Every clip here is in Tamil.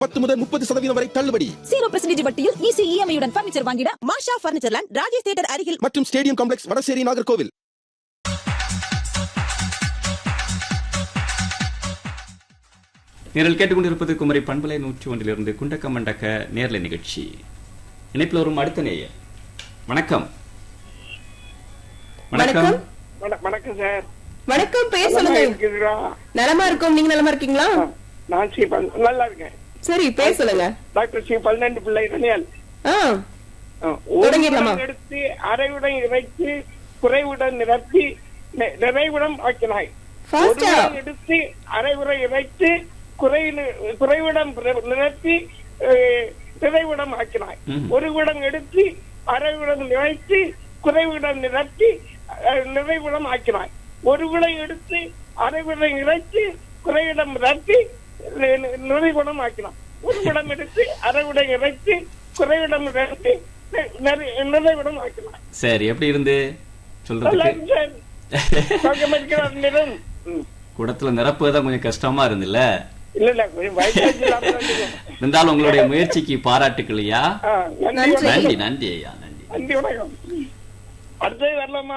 பத்து முதல் முப்பது சதவீதம் வரை தள்ளுபடி ஜீரோ பெர்சன்டேஜ் வட்டியில் ஈஸி இஎம்ஐயுடன் பர்னிச்சர் வாங்கிட Masha furniture land Rajesh theatre அருகில் மற்றும் ஸ்டேடியம் காம்ப்ளெக்ஸ் வடசேரி நாகர்கோவில் நீங்கள் கேட்டுக்கொண்டிருப்பது குமரி பண்பலை நூற்றி ஒன்றிலிருந்து குண்டக்க மண்டக்க நேர்ல நிகழ்ச்சி இணைப்பில் வரும் அடுத்த நேயர் வணக்கம் வணக்கம் வணக்கம். வண- வணக்கம் சார் வணக்கம் பேர் நலமா சொல்லுங்க இருக்கிறீங்களா? நலமா இருக்கோம் நீங்க நலமா இருக்கீங்களா நான் ஸ்ரீ பல்- நல்லா இருக்கேன் சரி பேர் சொல்லுங்க டாக்டர் ஸ்ரீ பல்நண்டு பிள்ளை ரணியால் ஆ ஒரு தொடங்கிடலாமா? உடன் எடுத்து அரைவுடன் இறைத்து குறைவுடன் நிரப்பி நி- நிறைவுடன் ஆக்கினாய் ஒரு ஃபாஸ்டா உடன் எடுத்து அரைவுரை இறைத்து குறைவு- குறைவிடம் பிற- நிரப்பி அஹ், நிறைவிடம் ஆக்கினாய் ம். ஒரு விடம் எடுத்து அரைவிடம் நிறைத்து குறைவிடம் நிரப்பி அஹ், நிறைவிடம் ஆக்கினாய் ஒரு விடம் எடுத்து அரைவிடம் இறைத்து குறைவிடம் நிரப்பி நி- நி- நிறைவிடம் ஆக்கினாய் ஒரு விடம் எடுத்து அரைவிடம் இறைத்து குறைவிடம் நிரப்பி நி- நிறை- நிறைவிடம் ஆக்கினாய் சரி எப்படி இருந்து நல்லா சொல்றதுக்கு இருக்கு சார் சௌக்கியமா இருக்கிறார் நிறம் ம். கூடத்துல நிரப்புதான் கொஞ்சம் கஷ்டமா இருந்துல்ல இல்ல இல்ல கொஞ்சம் வயசாச்சு இல்லாம தான் இருக்கும். இருந்தாலும் உங்களுடைய முயற்சிக்கு பாராட்டுக்கள் ஐயா ஆ, நன்றி நன்றி. நன்றி வணக்கம். நன்றி ஐயா நன்றி நன்றி வணக்கம் அடுத்தது வரலாமா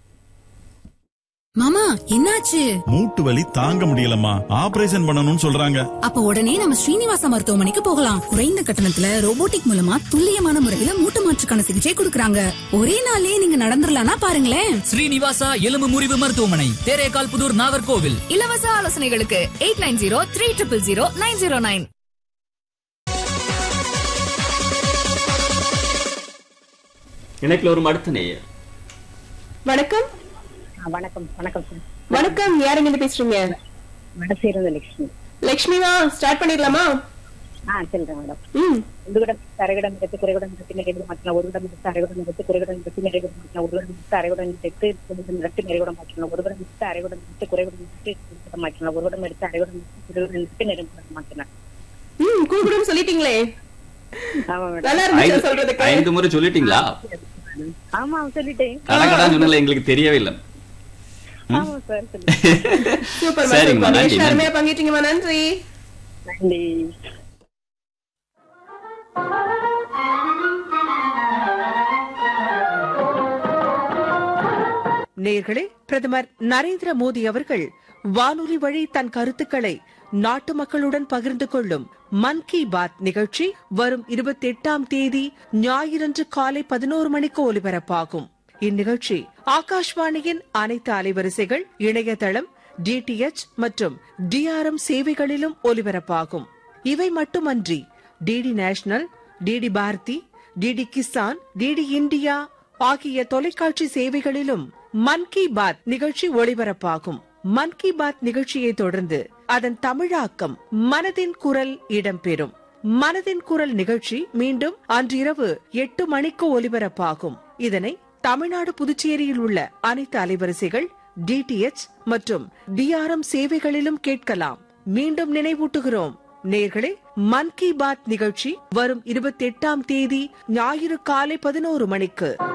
மாமா என்னாச்சு மூட்டு வலி தாங்க முடியலம்மா ஆபரேஷன் பண்ணணும்னு சொல்றாங்க அப்ப உடனே நம்ம ஸ்ரீனிவாசா மருத்துவமனைக்கு போகலாம் குறைந்த கட்டணத்துல ரோபோட்டிக் மூலமா துல்லியமான முறையில மூட்டு மாற்றுக்கான சிகிச்சை கொடுக்கறாங்க ஒரே நாள்லயே நீங்க நடந்துடலாம்னா பாருங்களேன் ஸ்ரீனிவாசா எலும்பு முறிவு மருத்துவமனை தேரேகால் புதூர் நாகர்கோவில் இலவச ஆலோசனைகளுக்கு eight nine zero three triple zero nine zero nine இணைப்பில் வரும் அடுத்த நேயர் வணக்கம் வணக்கம் வணக்கம் சார் வணக்கம் யாருங்க இருந்து பேசுறீங்க மனசேர்ந்த லட்சுமி லக்ஷ்மிமா ஸ்டார்ட் பண்ணிடலாமா ஆ சொல்றேன் மேடம் ம் ஒருவிடம் தரைவிடம் எடுத்து குறைவிடம் எடுத்து நிறைவிடம் மாற்றலாம் ஒருவிடம் எடுத்து அரைவிடம் எடுத்து குறைவிடம் எடுத்து நிறைவிடம் மாற்றலாம் ஒருவிடம் எடுத்து அரைவிடம் எடுத்து குறைவிடம் எடுத்து நிறைவிடம் மாற்றலாம் ஒருவிடம் எடுத்து அரைவிடம் எடுத்து குறைவிடம் எடுத்து குறைவிடம் மாற்றலாம் ஒருவிடம் எடுத்து அரைவிடம் எடுத்து குறைவிடம் எடுத்து நிறைவிடம் மாற்றலாம் ம் குடுகுடுன்னு சொல்லிட்டீங்களே ஆமா மேடம் நல்லா இருந்துச்சு ஐந்து சொல்றதுக்கு ஐந்து முறை சொல்லிட்டீங்களா ஆமா சொல்லிட்டேன் கடகடான்னு சொன்னல எங்களுக்கு தெரியவே இல்லை ஆமா சார் சொல்லுங்க சூப்பர் சரிங்கம்மா, நன்றி, நன்றி. அருமையா பங்கிட்டீங்கம்மா நன்றி நன்றி நேர்களே பிரதமர் நரேந்திர மோடி அவர்கள் வானொலி வழி தன் கருத்துக்களை நாட்டு மக்களுடன் பகிர்ந்து கொள்ளும் மன் கி பாத் நிகழ்ச்சி வரும் இருபத்தி எட்டாம் தேதி ஞாயிறன்று காலை பதினோரு மணிக்கு ஒலிபரப்பாகும் இந்நிகழ்ச்சி ஆகாஷ்வாணியின் அனைத்து அலைவரிசைகள் இணையதளம் டிடிஎச் மற்றும் டிஆர்எம் சேவைகளிலும் ஒலிபரப்பாகும் இவை மட்டுமன்றி DD national DD Bharati DD Kisan DD India ஆகிய தொலைக்காட்சி சேவைகளிலும் மன் கி பாத் நிகழ்ச்சி ஒளிபரப்பாகும் மன் கி பாத் நிகழ்ச்சியை தொடர்ந்து அதன் தமிழாக்கம் மனதின் குரல் இடம்பெறும் மனதின் குரல் நிகழ்ச்சி மீண்டும் அன்றிரவு எட்டு மணிக்கு ஒலிபரப்பாகும் இதனை தமிழ்நாடு புதுச்சேரியில் உள்ள அனைத்து அலைவரிசைகள் டிடிஎச் மற்றும் டிஆர்எம் சேவைகளிலும் கேட்கலாம் மீண்டும் நினைவூட்டுகிறோம் நேர்களே மன் கி பாத் நிகழ்ச்சி வரும் இருபத்தி எட்டாம் தேதி ஞாயிறு காலை பதினோரு மணிக்கு